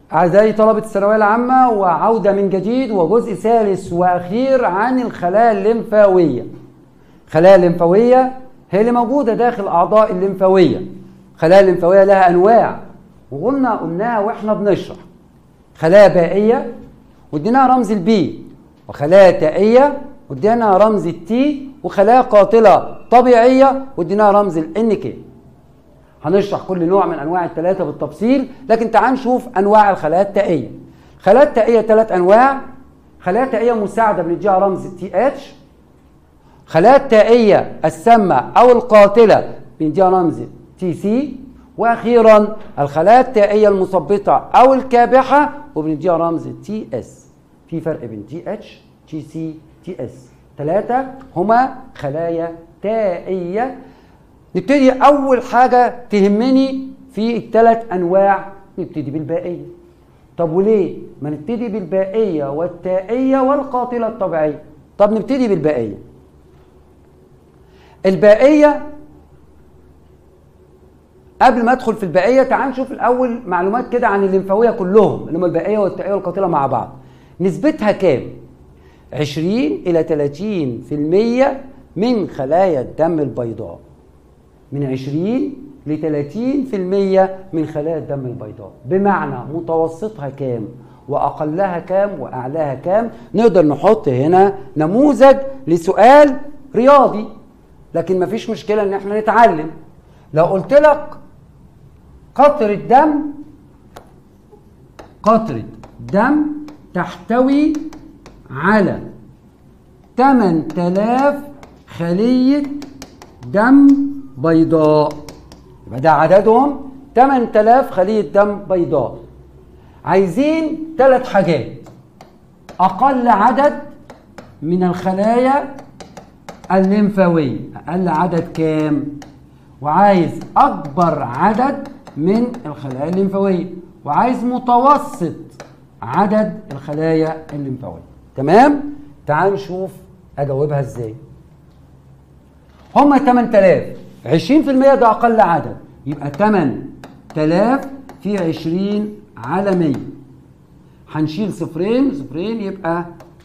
أعزائي طلبة الثانوية العامة وعودة من جديد وجزء ثالث وأخير عن الخلايا الليمفاوية. الخلايا الليمفاوية هي اللي موجودة داخل أعضاء الليمفاوية. الخلايا الليمفاوية لها أنواع وقلنا قلناها وإحنا بنشرح. خلايا بائية واديناها رمز البي وخلايا تائية واديناها رمز التي وخلايا قاتلة طبيعية واديناها رمز الان كي. هنشرح كل نوع من انواع الثلاثه بالتفصيل لكن تعال نشوف انواع الخلايا التائيه الخلايا التائيه ثلاث انواع خلايا تائيه مساعده بنديها رمز تي اتش خلايا التائيه السامه او القاتله بنديها رمز تي سي واخيرا الخلايا التائيه المثبطه او الكابحه وبنديها رمز تي اس في فرق بين تي اتش تي سي تي اس ثلاثه هما خلايا تائيه نبتدي اول حاجه تهمني في الثلاث انواع نبتدي بالبائيه طب وليه ما نبتدي بالبائيه والتائيه والقاتله الطبيعيه طب نبتدي بالبائيه البائيه قبل ما ادخل في البائيه تعال نشوف الاول معلومات كده عن الليمفاويه كلهم اللي هم البائيه والتائيه والقاتله مع بعض نسبتها كام 20 الى 30% من خلايا الدم البيضاء من 20 ل 30% من خلايا الدم البيضاء بمعنى متوسطها كام واقلها كام واعلاها كام نقدر نحط هنا نموذج لسؤال رياضي لكن مفيش مشكله ان احنا نتعلم لو قلت لك قطرة دم قطرة دم تحتوي على 8000 خلية دم بيضاء يبقى ده عددهم 8000 خلية دم بيضاء عايزين ثلاث حاجات أقل عدد من الخلايا الليمفاوية أقل عدد كام؟ وعايز أكبر عدد من الخلايا الليمفاوية وعايز متوسط عدد الخلايا الليمفاوية تمام؟ تعال نشوف أجاوبها إزاي هم 8000 20% ده اقل عدد يبقى 8000 في 20 على 100 هنشيل صفرين صفرين يبقى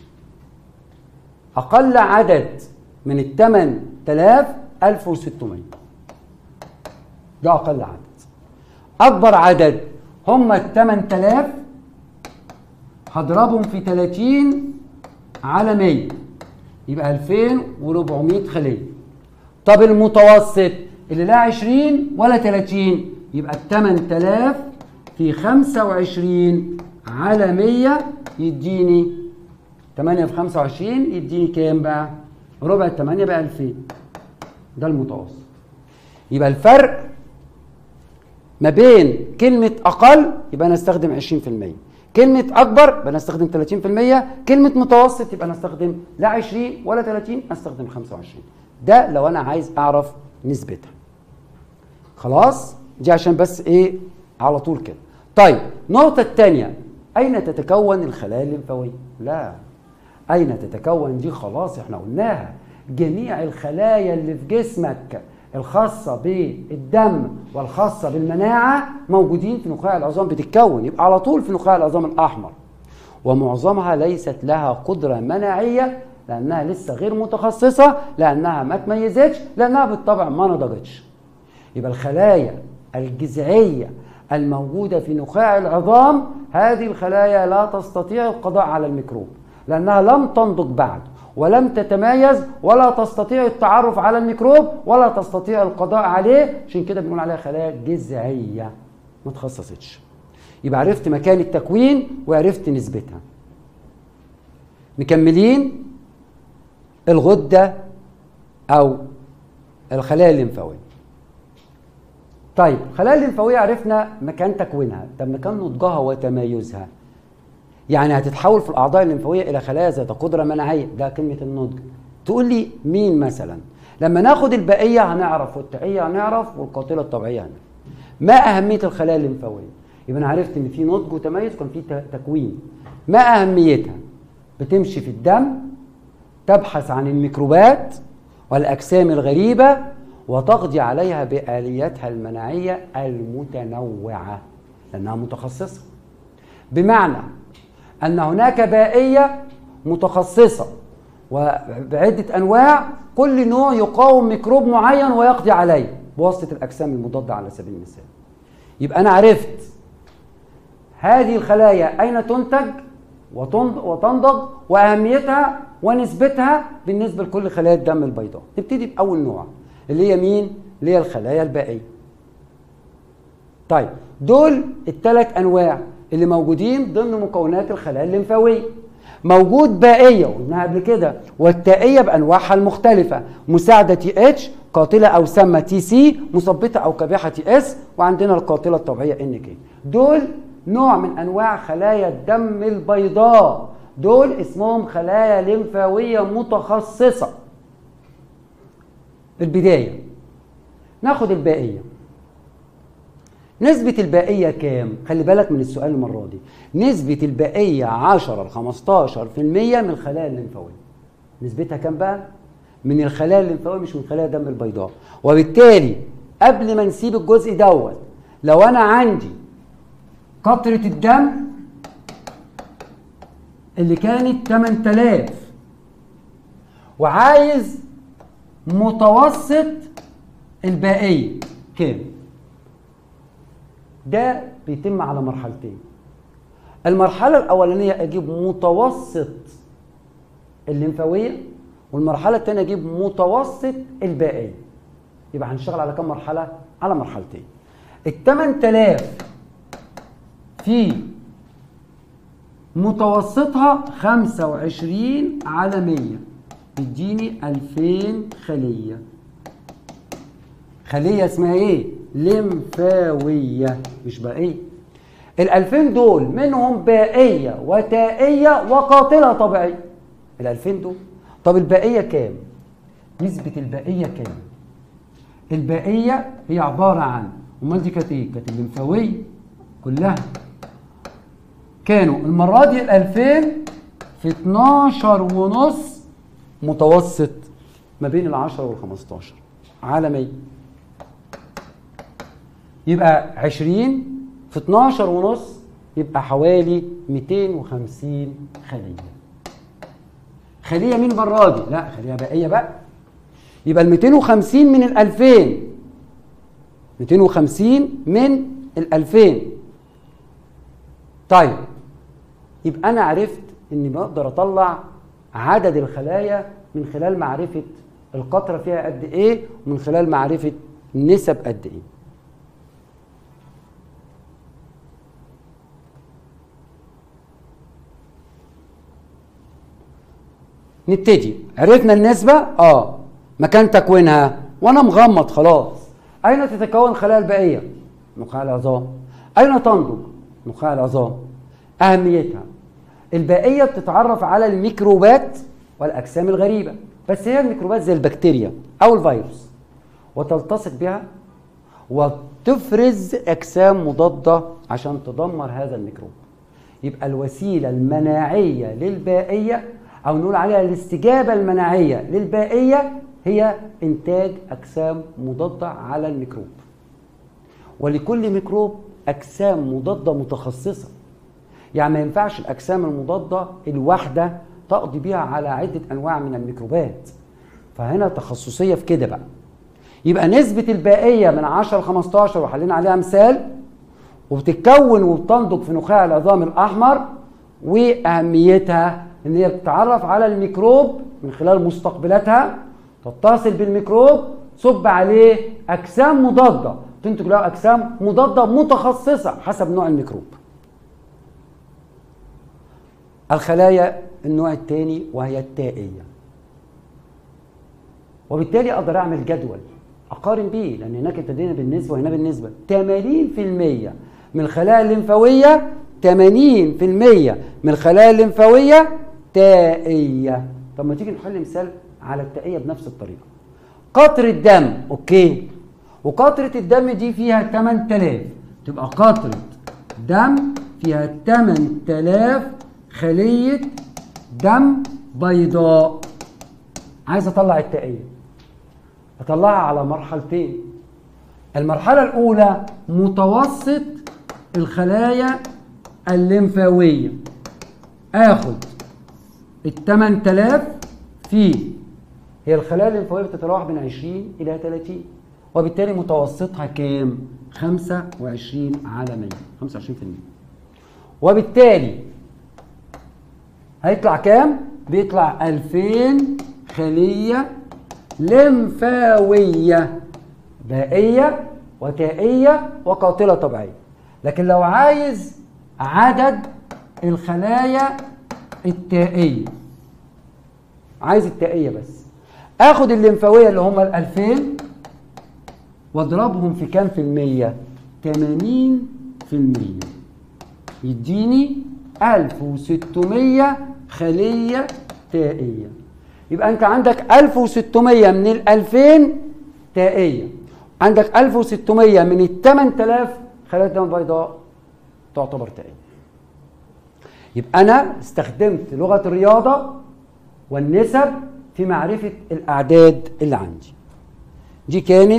اقل عدد من ال 8000 1600 ده اقل عدد اكبر عدد هم ال 8000 هضربهم في 30 على 100 يبقى 2400 خليه طب المتوسط اللي لا 20 ولا 30 يبقى ال 8000 في 25 على 100 يديني 8 في 25 يديني كام بقى؟ ربع ال 8 بقى 2000 ده المتوسط يبقى الفرق ما بين كلمة أقل يبقى نستخدم 20% كلمة أكبر يبقى نستخدم 30% كلمة متوسط يبقى نستخدم لا 20 ولا 30 نستخدم 25 ده لو انا عايز اعرف نسبتها خلاص دي عشان بس ايه على طول كده طيب النقطه الثانيه اين تتكون الخلايا الليمفاويه لا اين تتكون دي خلاص احنا قلناها جميع الخلايا اللي في جسمك الخاصه بالدم والخاصه بالمناعه موجودين في نخاع العظام بتتكون يبقى على طول في نخاع العظام الاحمر ومعظمها ليست لها قدره مناعيه لانها لسه غير متخصصه لانها ما تميزتش لانها بالطبع ما نضجتش يبقى الخلايا الجذعيه الموجوده في نخاع العظام هذه الخلايا لا تستطيع القضاء على الميكروب لانها لم تنضج بعد ولم تتميز ولا تستطيع التعرف على الميكروب ولا تستطيع القضاء عليه عشان كده بنقول عليها خلايا جذعيه ما تخصصتش يبقى عرفت مكان التكوين وعرفت نسبتها مكملين الغدة أو الخلايا الليمفاوية طيب الخلايا الليمفاوية عرفنا مكان تكوينها طب مكان نضجها وتمايزها يعني هتتحول في الأعضاء الليمفاوية إلى خلايا ذات قدرة مناعية ده كلمة النضج تقول لي مين مثلا لما ناخد البقية هنعرف والتعية هنعرف والقاتلة الطبيعية هنعرف ما أهمية الخلايا الليمفاوية يبقى أنا عرفت إن في نضج وتميز كان في تكوين ما أهميتها بتمشي في الدم تبحث عن الميكروبات والأجسام الغريبة وتقضي عليها بآلياتها المناعية المتنوعة لأنها متخصصة بمعنى أن هناك بائية متخصصة وبعدة أنواع كل نوع يقاوم ميكروب معين ويقضي عليه بواسطة الأجسام المضادة على سبيل المثال يبقى أنا عرفت هذه الخلايا أين تنتج وتنضج وأهميتها ونسبتها بالنسبة لكل خلايا الدم البيضاء نبتدي بأول نوع اللي هي مين؟ اللي هي الخلايا البائية طيب دول الثلاث أنواع اللي موجودين ضمن مكونات الخلايا الليمفاوية موجود بائية قلناها قبل كده والتائية بأنواعها المختلفة مساعدة تي اتش قاتلة أو سامة تي سي مثبطة أو كابحة تي اس وعندنا القاتلة الطبيعية ان كي دول نوع من أنواع خلايا الدم البيضاء دول اسمهم خلايا لمفاوية متخصصة البداية ناخد البائية نسبة البائية كام؟ خلي بالك من السؤال المرة دي نسبة البائية 10 ل 15% من الخلايا الليمفاوية نسبتها كام بقى؟ من الخلايا الليمفاوية مش من خلايا دم البيضاء وبالتالي قبل ما نسيب الجزء دوت لو أنا عندي قطرة الدم اللي كانت 8000 وعايز متوسط البائية كام؟ ده بيتم على مرحلتين المرحلة الأولانية أجيب متوسط الليمفاوية والمرحلة الثانية أجيب متوسط البائية يبقى هنشتغل على كم مرحلة؟ على مرحلتين ال 8000 في متوسطها 25 على 100 بيديني 2000 خلية خلية اسمها ايه؟ لمفاوية مش بائية ال 2000 دول منهم بائية وتائية وقاتلة طبيعية ال 2000 دول طب البائية كام؟ نسبة البائية كام؟ البائية هي عبارة عن امال دي كانت ايه؟ كانت الليمفاوية كلها كانوا المرة دي ال 2000 في 12 ونص متوسط ما بين ال 10 وال 15 على 100 يبقى 20 في 12 ونص يبقى حوالي 250 خلية خلية مين المرة دي؟ لا خلية بائية بقى يبقى ال 250 من ال 2000 250 من ال 2000 طيب يبقى انا عرفت اني بقدر اطلع عدد الخلايا من خلال معرفه القطره فيها قد ايه ومن خلال معرفه النسب قد ايه نبتدي عرفنا النسبة اه مكان تكوينها وانا مغمض خلاص اين تتكون خلايا البائية نخاع العظام اين تنضج نخاع العظام اهميتها البائية بتتعرف على الميكروبات والاجسام الغريبة بس هي الميكروبات زي البكتيريا او الفيروس وتلتصق بها وتفرز اجسام مضادة عشان تدمر هذا الميكروب يبقى الوسيلة المناعية للبائية او نقول عليها الاستجابه المناعيه للبائيه هي انتاج اجسام مضاده على الميكروب ولكل ميكروب اجسام مضاده متخصصه يعني ما ينفعش الاجسام المضاده الواحده تقضي بيها على عده انواع من الميكروبات فهنا تخصصيه في كده بقى يبقى نسبه البائيه من 10 ل 15 وحلينا عليها مثال وبتتكون وبتنضج في نخاع العظام الاحمر واهميتها ان هي بتتعرف على الميكروب من خلال مستقبلاتها تتصل بالميكروب صب عليه اجسام مضاده تنتج له اجسام مضاده متخصصه حسب نوع الميكروب الخلايا النوع الثاني وهي التائيه وبالتالي اقدر اعمل جدول اقارن بيه لان هناك ابتدينا بالنسبه وهنا بالنسبه 80% من الخلايا الليمفاويه 80% من الخلايا الليمفاويه تائيه طب ما تيجي نحل مثال على التائيه بنفس الطريقه قطره دم اوكي وقطره الدم دي فيها 8000 تبقى قطره دم فيها 8000 خليه دم بيضاء عايز اطلع التائيه اطلعها على مرحلتين المرحله الاولى متوسط الخلايا الليمفاويه اخد ال 8000 في هي الخلايا الليمفاويه بتتراوح بين 20 الى 30 وبالتالي متوسطها كام 25 على 100 25% وبالتالي هيطلع كام بيطلع 2000 خليه لمفاويه بائيه وتائيه وقاتله طبيعيه لكن لو عايز عدد الخلايا التائيه عايز التائيه بس اخد الليمفاويه اللي هم ال 2000 واضربهم في كام في المية 80 في المية يديني 1600 خلية تائية يبقى انت عندك 1600 من ال 2000 تائية عندك 1600 من ال 8000 خلايا دم بيضاء تعتبر تائية يبقى انا استخدمت لغة الرياضة والنسب في معرفة الأعداد اللي عندي دي كانت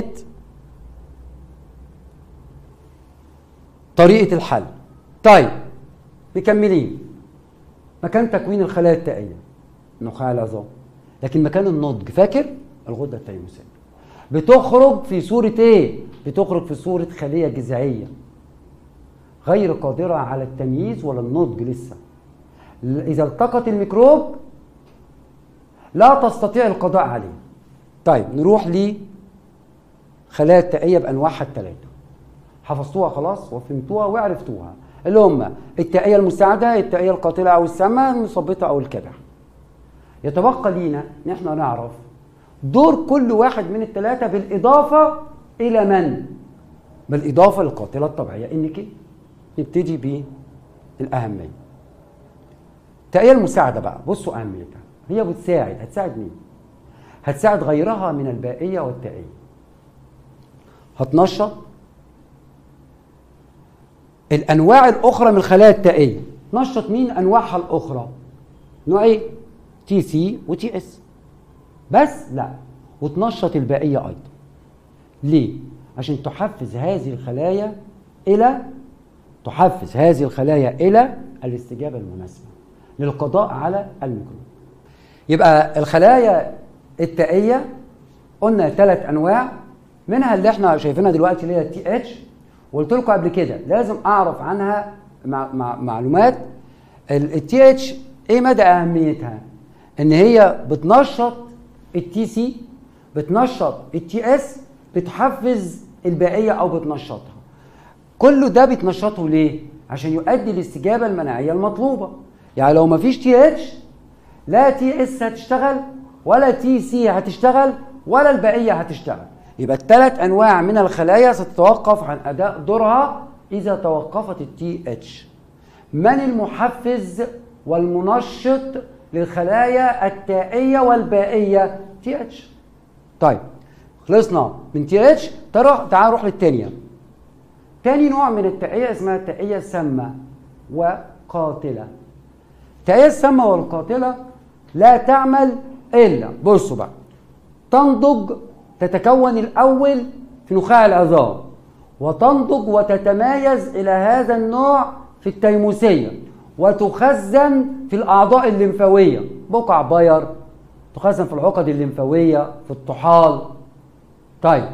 طريقة الحل طيب مكملين مكان تكوين الخلايا التائية نخاع العظام لكن مكان النضج فاكر الغدة التيموسية بتخرج في صورة ايه بتخرج في صورة خلية جذعية غير قادرة على التمييز ولا النضج لسه إذا التقط الميكروب لا تستطيع القضاء عليه طيب نروح لخلايا التائية بأنواعها الثلاثة حفظتوها خلاص وفهمتوها وعرفتوها اللي هم التائية المساعدة التائية القاتلة أو السامة المثبطة أو الكدح يتبقى لينا ان احنا نعرف دور كل واحد من الثلاثة بالإضافة إلى من؟ بالإضافة للقاتلة الطبيعية إنك نبتدي بالأهمية التائية المساعدة بقى بصوا أهميتها هي بتساعد هتساعد مين؟ هتساعد غيرها من البائية والتائية هتنشط الانواع الاخرى من الخلايا التائيه نشط مين انواعها الاخرى نوعين تي سي وتي اس بس لا وتنشط البائيه ايضا ليه عشان تحفز هذه الخلايا الى تحفز هذه الخلايا الى الاستجابه المناسبه للقضاء على الميكروب يبقى الخلايا التائيه قلنا ثلاث انواع منها اللي احنا شايفينها دلوقتي اللي هي التي اتش وقلت لكم قبل كده لازم اعرف عنها مع مع معلومات التي اتش ايه مدى اهميتها ان هي بتنشط التي سي بتنشط التي اس بتحفز البائيه او بتنشطها كل ده بتنشطه ليه عشان يؤدي الاستجابه المناعيه المطلوبه يعني لو ما فيش تي اتش لا تي اس هتشتغل ولا تي سي هتشتغل ولا البائيه هتشتغل يبقى الثلاث انواع من الخلايا ستتوقف عن اداء دورها اذا توقفت التي اتش من المحفز والمنشط للخلايا التائيه والبائيه تي اتش طيب خلصنا من تي اتش تعال نروح للثانيه تاني نوع من التائيه اسمها التائيه السامه وقاتله التائيه السامه والقاتله لا تعمل الا بصوا بقى تنضج تتكون الأول في نخاع العظام وتنضج وتتمايز إلى هذا النوع في التيموسية وتخزن في الأعضاء الليمفاوية بقع باير تخزن في العقد الليمفاوية في الطحال طيب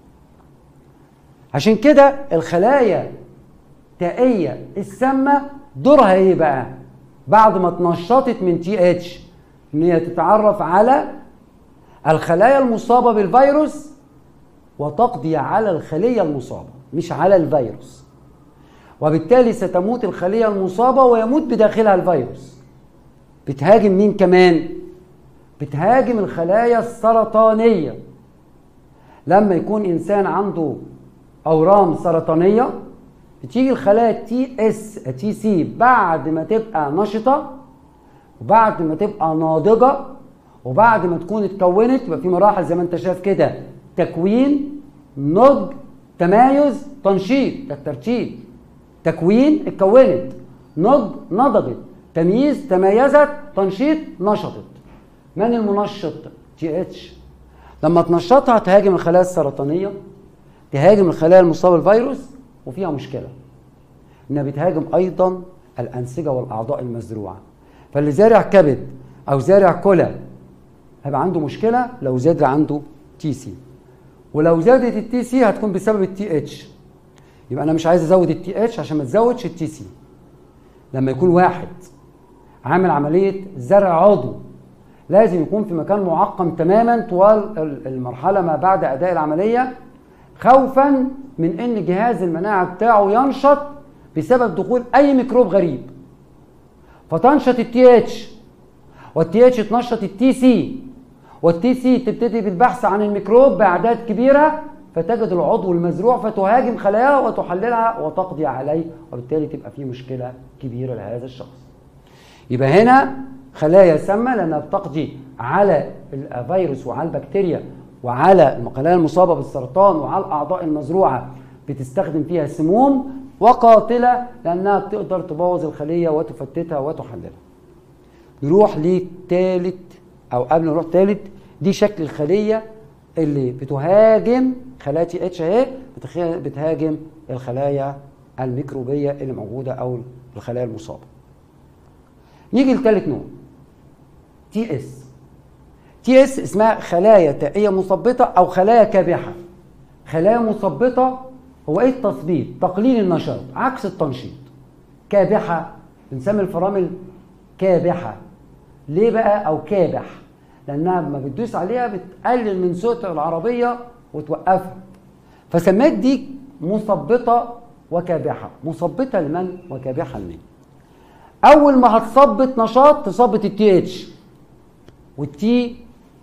عشان كده الخلايا تائية السامة دورها ايه بقى؟ بعد ما اتنشطت من تي اتش ان هي تتعرف على الخلايا المصابة بالفيروس وتقضي على الخلية المصابة مش على الفيروس وبالتالي ستموت الخلية المصابة ويموت بداخلها الفيروس بتهاجم مين كمان؟ بتهاجم الخلايا السرطانية لما يكون إنسان عنده أورام سرطانية بتيجي الخلايا تي اس تي سي بعد ما تبقى نشطة وبعد ما تبقى ناضجة وبعد ما تكون اتكونت يبقى في مراحل زي ما انت شايف كده تكوين نضج تمايز تنشيط ده الترتيب تكوين اتكونت نضج نضجت تمييز تميزت تنشيط نشطت من المنشط تي اتش لما تنشطها تهاجم الخلايا السرطانيه تهاجم الخلايا المصابه بالفيروس وفيها مشكله انها بتهاجم ايضا الانسجه والاعضاء المزروعه فاللي زارع كبد او زارع كلى هيبقى عنده مشكله لو زاد عنده تي سي ولو زادت التي سي هتكون بسبب التي اتش يبقى انا مش عايز ازود التي اتش عشان ما تزودش التي سي لما يكون واحد عامل عمليه زرع عضو لازم يكون في مكان معقم تماما طوال المرحله ما بعد اداء العمليه خوفا من ان جهاز المناعه بتاعه ينشط بسبب دخول اي ميكروب غريب فتنشط التي اتش والتي اتش تنشط التي سي والتي سي تبتدي بالبحث عن الميكروب باعداد كبيره فتجد العضو المزروع فتهاجم خلاياه وتحللها وتقضي عليه وبالتالي تبقى في مشكله كبيره لهذا الشخص. يبقى هنا خلايا سامه لانها بتقضي على الفيروس وعلى البكتيريا وعلى الخلايا المصابه بالسرطان وعلى الاعضاء المزروعه بتستخدم فيها سموم وقاتله لانها بتقدر تبوظ الخليه وتفتتها وتحللها. نروح للثالث او قبل ما نروح ثالث دي شكل الخليه اللي بتهاجم خلايا تي اتش اهي بتهاجم الخلايا الميكروبيه اللي موجوده او الخلايا المصابه. نيجي لثالث نوع تي اس تي اس اسمها خلايا تائيه مثبطه او خلايا كابحه خلايا مثبطه هو ايه التثبيط تقليل النشاط عكس التنشيط كابحه بنسمي الفرامل كابحه ليه بقى او كابح لانها لما بتدوس عليها بتقلل من صوت العربيه وتوقفها فسميت دي مثبطه وكابحه مثبطه لمن وكابحه لمن اول ما هتثبط نشاط تثبط التي اتش والتي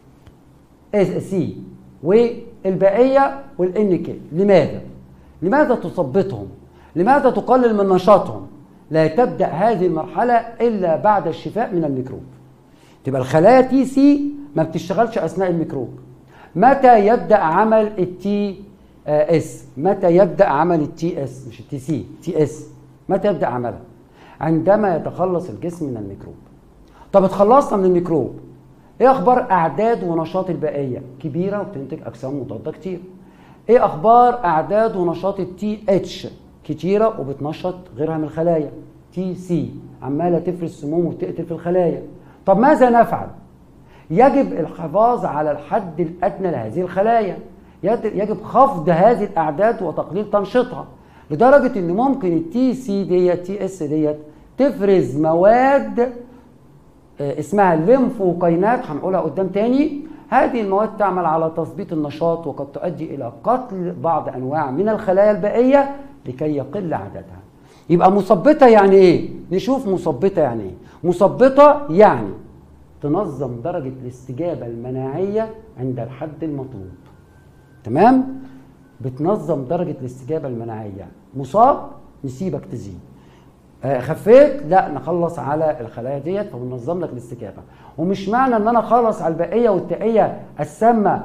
اس سي والبقيه والان كي لماذا لماذا تثبطهم لماذا تقلل من نشاطهم لا تبدا هذه المرحله الا بعد الشفاء من الميكروب تبقى الخلايا تي سي ما بتشتغلش اثناء الميكروب متى يبدا عمل التي اس متى يبدا عمل التي اس مش التي سي تي اس متى يبدا عملها عندما يتخلص الجسم من الميكروب طب اتخلصنا من الميكروب ايه اخبار اعداد ونشاط البقيه كبيره وبتنتج اجسام مضاده كتير ايه اخبار اعداد ونشاط التي اتش كتيره وبتنشط غيرها من الخلايا تي سي عماله تفرز سموم وتقتل في الخلايا طب ماذا نفعل يجب الحفاظ على الحد الادنى لهذه الخلايا يجب خفض هذه الاعداد وتقليل تنشيطها لدرجه ان ممكن التي سي ديت تي اس ديت تفرز مواد اسمها الليمفوكاينات هنقولها قدام تاني هذه المواد تعمل على تثبيط النشاط وقد تؤدي الى قتل بعض انواع من الخلايا البائيه لكي يقل عددها يبقى مثبطه يعني ايه نشوف مثبطه يعني ايه مثبطه يعني تنظم درجه الاستجابه المناعيه عند الحد المطلوب تمام بتنظم درجه الاستجابه المناعيه مصاب نسيبك تزيد آه خفيت لا نخلص على الخلايا ديت فبننظم لك الاستجابه ومش معنى ان انا اخلص على البقيه والتقيه السامه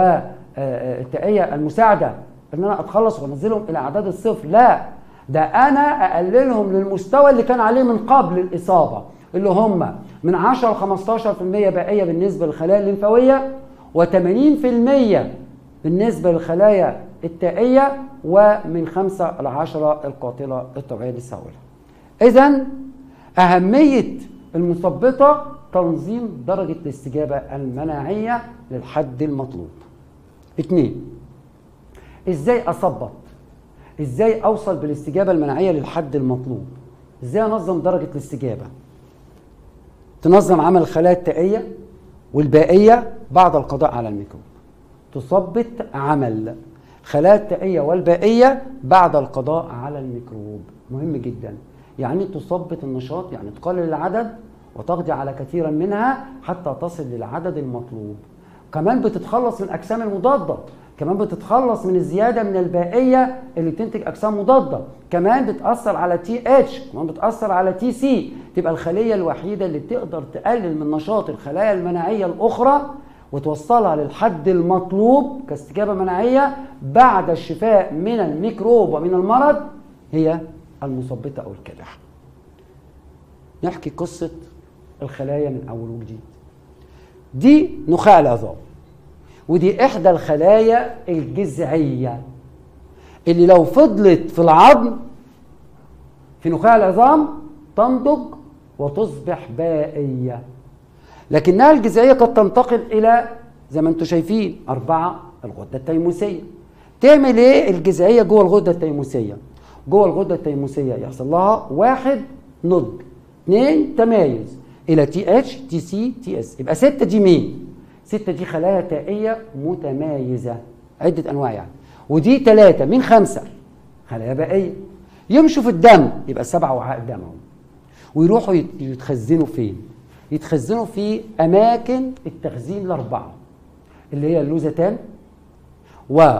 والتقيه المساعده ان انا اتخلص وانزلهم الى اعداد الصفر لا ده انا اقللهم للمستوى اللي كان عليه من قبل الاصابه اللي هم من 10 ل 15% بقيه بالنسبه للخلايا الليمفاويه و80% بالنسبه للخلايا التائيه ومن 5 ل 10 القاتله الطبيعيه للسهوله. اذا اهميه المثبطه تنظيم درجه الاستجابه المناعيه للحد المطلوب. اثنين ازاي اثبط؟ ازاي اوصل بالاستجابه المناعيه للحد المطلوب؟ ازاي انظم درجه الاستجابه؟ تنظم عمل الخلايا التائيه والبائيه بعد القضاء على الميكروب. تثبط عمل خلايا التائيه والبائيه بعد القضاء على الميكروب مهم جدا يعني تثبط النشاط يعني تقلل العدد وتقضي على كثيرا منها حتى تصل للعدد المطلوب كمان بتتخلص من الاجسام المضاده كمان بتتخلص من الزياده من البائيه اللي بتنتج اجسام مضاده كمان بتاثر على تي اتش كمان بتاثر على تي سي تبقى الخليه الوحيده اللي بتقدر تقلل من نشاط الخلايا المناعيه الاخرى وتوصلها للحد المطلوب كاستجابه مناعيه بعد الشفاء من الميكروب ومن المرض هي المثبطه او الكادحه. نحكي قصه الخلايا من اول وجديد. دي نخاع العظام ودي احدى الخلايا الجذعيه اللي لو فضلت في العظم في نخاع العظام تنضج وتصبح بائيه لكنها الجذعيه قد تنتقل الى زي ما انتم شايفين اربعه الغده التيموسيه تعمل ايه الجذعيه جوه الغده التيموسيه جوه الغده التيموسيه يحصل لها واحد نضج اثنين تمايز الى تي اتش تي سي تي اس يبقى ستة دي مين ستة دي خلايا تائية متمايزة عدة أنواع يعني ودي ثلاثة من خمسة خلايا بائية يمشوا في الدم يبقى سبعة وعاء دم اهو ويروحوا يت- يتخزنوا فين؟ يتخزنوا في أماكن التخزين الأربعة اللي هي اللوزتان و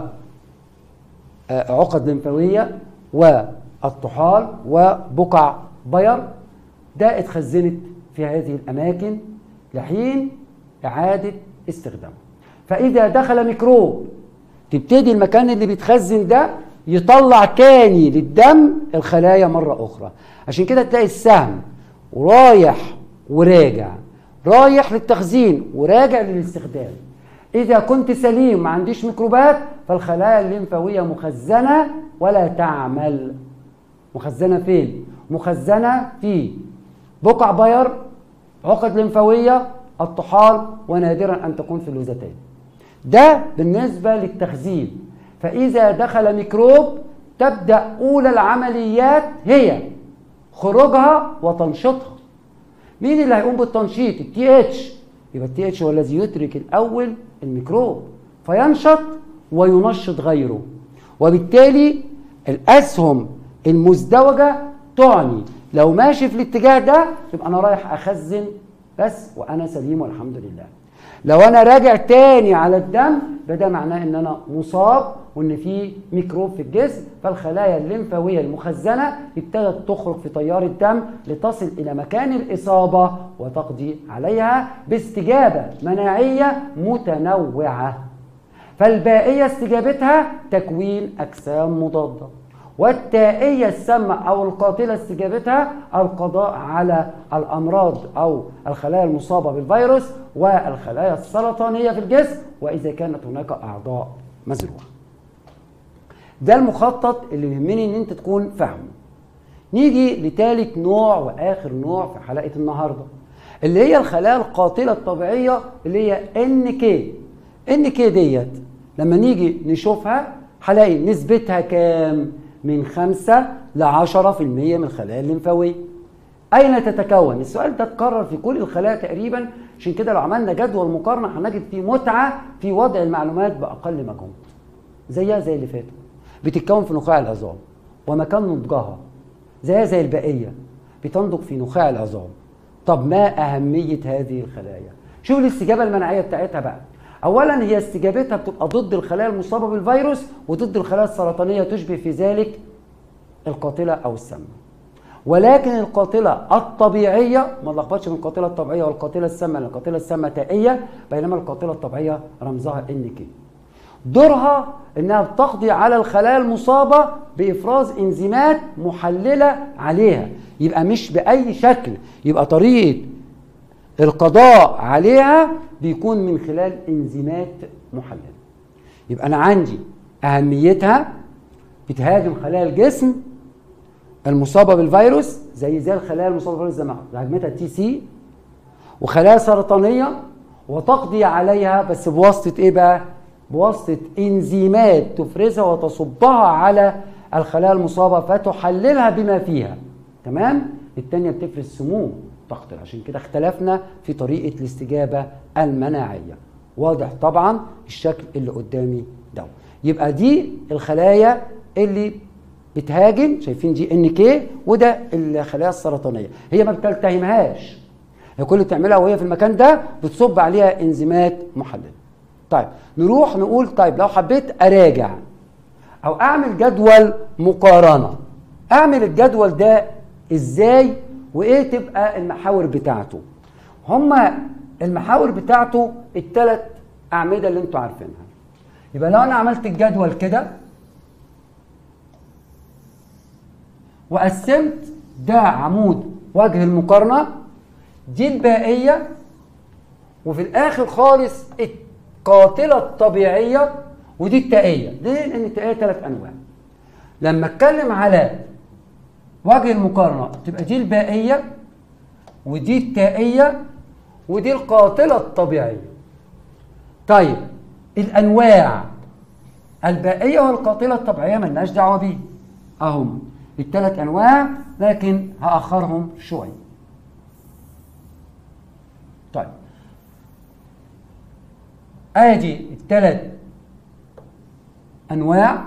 آه، عقد لمفاوية والطحال وبقع بير ده اتخزنت في هذه الأماكن لحين إعادة استخدامه فإذا دخل ميكروب تبتدي المكان اللي بيتخزن ده يطلع تاني للدم الخلايا مرة أخرى عشان كده تلاقي السهم ورايح وراجع رايح للتخزين وراجع للاستخدام إذا كنت سليم ما عنديش ميكروبات فالخلايا الليمفاوية مخزنة ولا تعمل مخزنة فين؟ مخزنة في بقع بير عقد لمفاوية الطحال ونادرا أن تكون في اللوزتين ده بالنسبة للتخزين فإذا دخل ميكروب تبدأ أولى العمليات هي خروجها وتنشيطها مين اللي هيقوم بالتنشيط التي اتش يبقى التي اتش هو الذي يترك الاول الميكروب فينشط وينشط غيره وبالتالي الاسهم المزدوجه تعني لو ماشي في الاتجاه ده يبقى انا رايح اخزن بس وانا سليم والحمد لله لو انا راجع تاني على الدم فده معناه ان انا مصاب وان في ميكروب في الجسم فالخلايا الليمفاويه المخزنه ابتدت تخرج في تيار الدم لتصل الى مكان الاصابه وتقضي عليها باستجابه مناعيه متنوعه فالبائيه استجابتها تكوين اجسام مضاده والتائية السامة أو القاتلة استجابتها القضاء على الأمراض أو الخلايا المصابة بالفيروس والخلايا السرطانية في الجسم وإذا كانت هناك أعضاء مزروعة ده المخطط اللي يهمني ان انت تكون فاهمه نيجي لثالث نوع واخر نوع في حلقه النهارده اللي هي الخلايا القاتله الطبيعيه اللي هي ان كي ان كي ديت لما نيجي نشوفها هلاقي نسبتها كام من 5 ل 10% من الخلايا الليمفاويه اين تتكون السؤال ده اتكرر في كل الخلايا تقريبا عشان كده لو عملنا جدول مقارنه هنجد فيه متعه في وضع المعلومات باقل مجهود زيها زي اللي فاتوا بتتكون في نخاع العظام ومكان نضجها زيها زي البقيه بتنضج في نخاع العظام طب ما اهميه هذه الخلايا شوف الاستجابه المناعيه بتاعتها بقى اولا هي استجابتها بتبقى ضد الخلايا المصابه بالفيروس وضد الخلايا السرطانيه تشبه في ذلك القاتله او السامه ولكن القاتله الطبيعيه ما نلخبطش بين القاتله الطبيعيه والقاتله السامه لان القاتله السامه تائيه بينما القاتله الطبيعيه رمزها ان كي دورها انها بتقضي على الخلايا المصابه بافراز انزيمات محلله عليها يبقى مش باي شكل يبقى طريقه القضاء عليها بيكون من خلال انزيمات محلله يبقى انا عندي اهميتها بتهاجم خلايا الجسم المصابه بالفيروس زي زي الخلايا المصابه بالفيروس زي ما هاجمتها تي سي وخلايا سرطانيه وتقضي عليها بس بواسطه ايه بقى؟ بواسطه انزيمات تفرزها وتصبها على الخلايا المصابه فتحللها بما فيها تمام؟ الثانيه بتفرز سموم تقتل عشان كده اختلفنا في طريقه الاستجابه المناعيه واضح طبعا الشكل اللي قدامي ده يبقى دي الخلايا اللي بتهاجم شايفين دي ان كي وده الخلايا السرطانيه هي ما بتلتهمهاش هي كل اللي بتعملها وهي في المكان ده بتصب عليها انزيمات محلله طيب نروح نقول طيب لو حبيت اراجع او اعمل جدول مقارنه اعمل الجدول ده ازاي وايه تبقى المحاور بتاعته هما المحاور بتاعته الثلاث اعمده اللي انتوا عارفينها يبقى لو انا عملت الجدول كده وقسمت ده عمود وجه المقارنه دي البائيه وفي الاخر خالص القاتله الطبيعيه ودي التائيه ليه لان التائيه ثلاث انواع لما اتكلم على وجه المقارنة تبقى دي البائية ودي التائية ودي القاتلة الطبيعية طيب الأنواع البائية والقاتلة الطبيعية ملناش دعوة بيه أهم الثلاث أنواع لكن هأخرهم شوية طيب ادي الثلاث انواع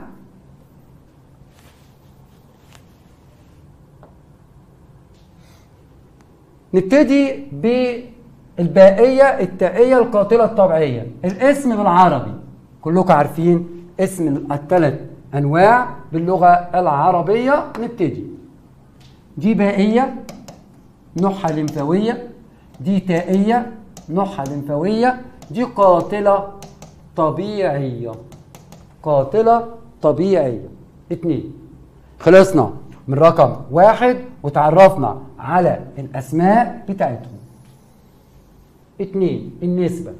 نبتدي بالبائية التائية القاتلة الطبيعية الاسم بالعربي كلكم عارفين اسم الثلاث أنواع باللغة العربية نبتدي دي بائية نوعها لمفاوية دي تائية نوعها لمفاوية دي قاتلة طبيعية قاتلة طبيعية اتنين خلصنا من رقم واحد وتعرفنا على الأسماء بتاعتهم اتنين النسبة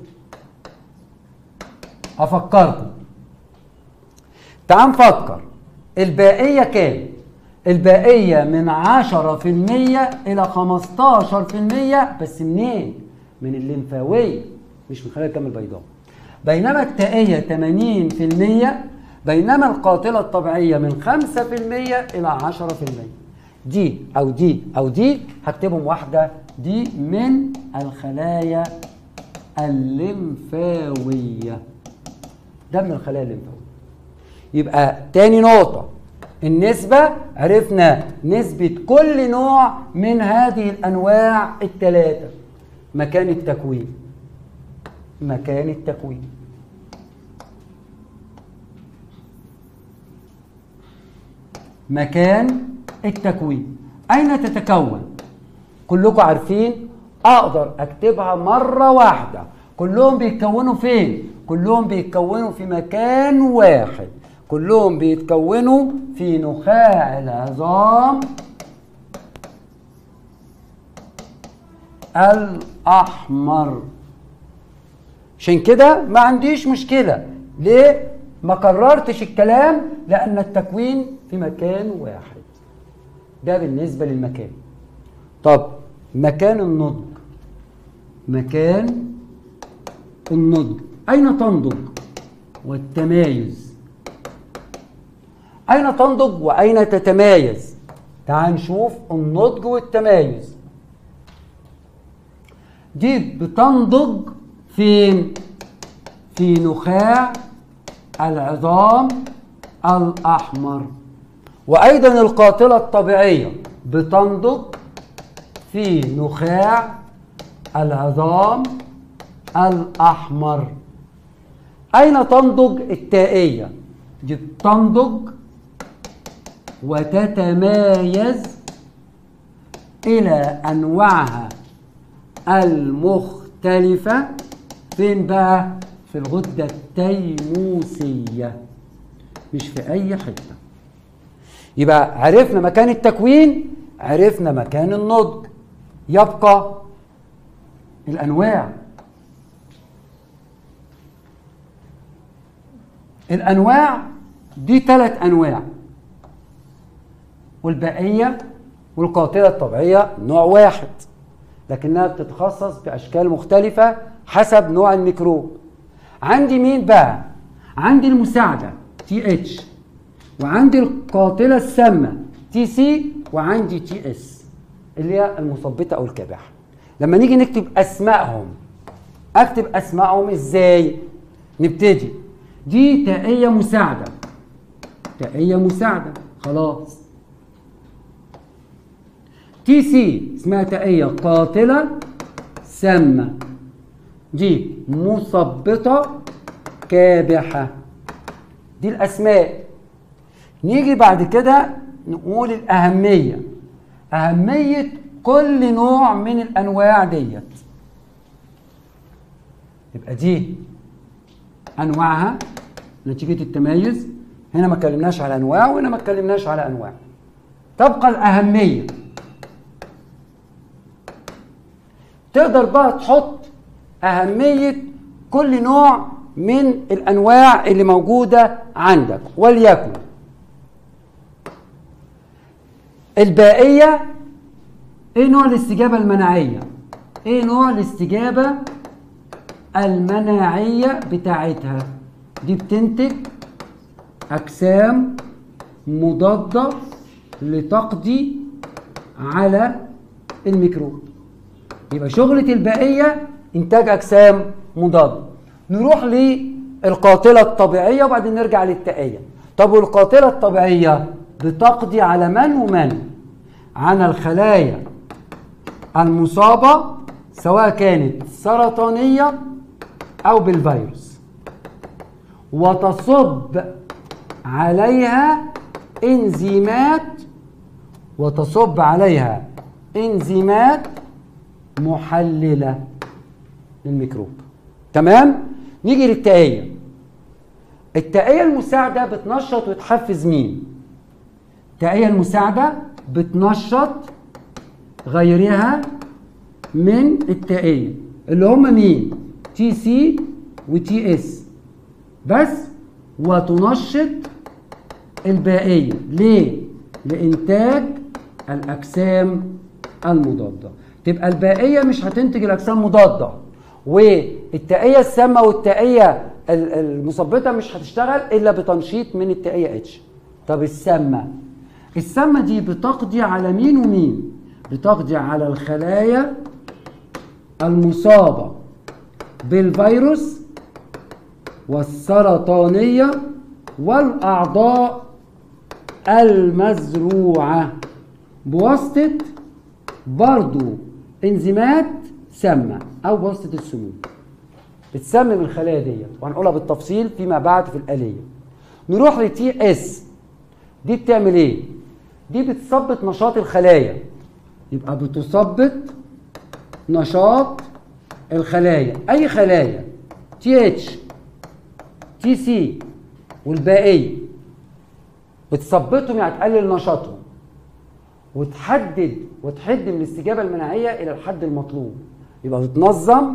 أفكركم تعال نفكر البائية كام؟ البائية من عشرة في المية إلى خمستاشر في المية بس منين؟ من الليمفاوية مش من خلال الدم البيضاء بينما التائية 80% بينما القاتلة الطبيعية من 5% إلى 10% دي أو دي أو دي هكتبهم واحدة دي من الخلايا الليمفاوية ده من الخلايا الليمفاوية يبقى تاني نقطة النسبة عرفنا نسبة كل نوع من هذه الأنواع الثلاثة مكان التكوين مكان التكوين مكان التكوين أين تتكون؟ كلكم عارفين أقدر أكتبها مرة واحدة كلهم بيتكونوا فين؟ كلهم بيتكونوا في مكان واحد كلهم بيتكونوا في نخاع العظام الأحمر عشان كده ما عنديش مشكلة ليه؟ ما قررتش الكلام لأن التكوين في مكان واحد ده بالنسبة للمكان طب مكان النضج مكان النضج أين تنضج والتمايز أين تنضج وأين تتمايز تعال نشوف النضج والتمايز دي بتنضج فين في نخاع العظام الأحمر وأيضا القاتلة الطبيعية بتنضج في نخاع العظام الأحمر أين تنضج التائية دي بتنضج وتتمايز إلى أنواعها المختلفة فين بقى؟ في الغدة التيموسية مش في أي حتة يبقى عرفنا مكان التكوين عرفنا مكان النضج يبقى الأنواع الأنواع دي ثلاث أنواع والبقية والقاتلة الطبيعية نوع واحد لكنها بتتخصص بأشكال مختلفة حسب نوع الميكروب عندي مين بقى عندي المساعدة تي اتش وعندي القاتلة السامة تي سي وعندي تي اس اللي هي المثبطة أو الكابحة لما نيجي نكتب أسمائهم أكتب أسمائهم إزاي نبتدي دي تائية مساعدة تائية مساعدة خلاص تي سي اسمها تائية قاتلة سامة دي مثبطة كابحة دي الأسماء نيجي بعد كده نقول الأهمية أهمية كل نوع من الأنواع ديت يبقى دي أنواعها نتيجة التميز هنا ما اتكلمناش على أنواع وهنا ما اتكلمناش على أنواع تبقى الأهمية تقدر بقى تحط أهمية كل نوع من الأنواع اللي موجودة عندك وليكن البائيه ايه نوع الاستجابه المناعيه ايه نوع الاستجابه المناعيه بتاعتها دي بتنتج اجسام مضاده لتقضي على الميكروب يبقى شغلة البائية إنتاج أجسام مضادة نروح للقاتلة الطبيعية وبعدين نرجع للتائية طب والقاتلة الطبيعية بتقضي على من ومن على الخلايا المصابة سواء كانت سرطانية أو بالفيروس وتصب عليها انزيمات وتصب عليها انزيمات محلله للميكروب تمام نيجي للتائيه التائيه المساعده بتنشط وتحفز مين التائيه المساعده بتنشط غيرها من التائيه اللي هم مين تي سي وتي اس بس وتنشط البائيه ليه لانتاج الاجسام المضاده تبقى البائيه مش هتنتج الاجسام مضاده والتائيه السامه والتائيه المثبطه مش هتشتغل الا بتنشيط من التائيه اتش طب السامه السامه دي بتقضي على مين ومين بتقضي على الخلايا المصابه بالفيروس والسرطانيه والاعضاء المزروعه بواسطه برضو انزيمات سامه او بواسطه السموم بتسمم الخلايا ديت وهنقولها بالتفصيل فيما بعد في الاليه نروح لتي اس دي بتعمل ايه دي بتثبط نشاط الخلايا يبقى بتثبط نشاط الخلايا اي خلايا تي اتش تي سي والباقيه بتثبطهم يعني تقلل نشاطهم وتحدد وتحد من الاستجابه المناعيه الى الحد المطلوب يبقى بتنظم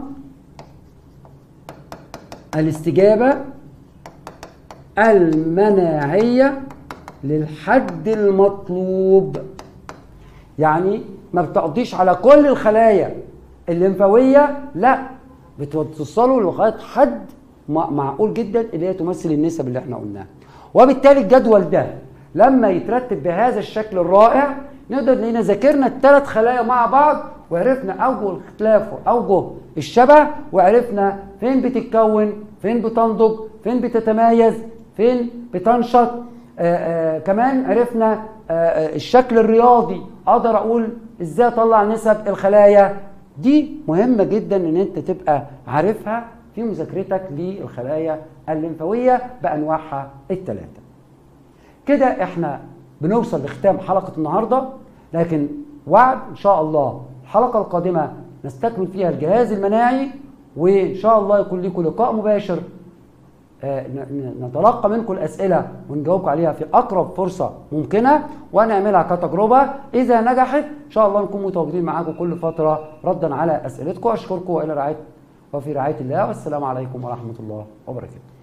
الاستجابه المناعيه للحد المطلوب يعني ما بتقضيش على كل الخلايا الليمفاويه لا بتوصلوا لغايه حد معقول جدا اللي هي تمثل النسب اللي احنا قلناها وبالتالي الجدول ده لما يترتب بهذا الشكل الرائع نقدر نلاقينا ذاكرنا الثلاث خلايا مع بعض وعرفنا اوجه الاختلاف واوجه الشبه وعرفنا فين بتتكون فين بتنضج فين بتتميز فين بتنشط آآ آآ كمان عرفنا آآ الشكل الرياضي اقدر اقول ازاي اطلع نسب الخلايا دي مهمه جدا ان انت تبقى عارفها في مذاكرتك للخلايا الليمفاويه بانواعها الثلاثه كده احنا بنوصل لختام حلقه النهارده لكن وعد ان شاء الله الحلقه القادمه نستكمل فيها الجهاز المناعي وان شاء الله يكون لكم لقاء مباشر نتلقى منكم الاسئله ونجاوبكم عليها في اقرب فرصه ممكنه ونعملها كتجربه اذا نجحت ان شاء الله نكون متواجدين معاكم كل فتره ردا على اسئلتكم اشكركم والى رعايه وفي رعايه الله والسلام عليكم ورحمه الله وبركاته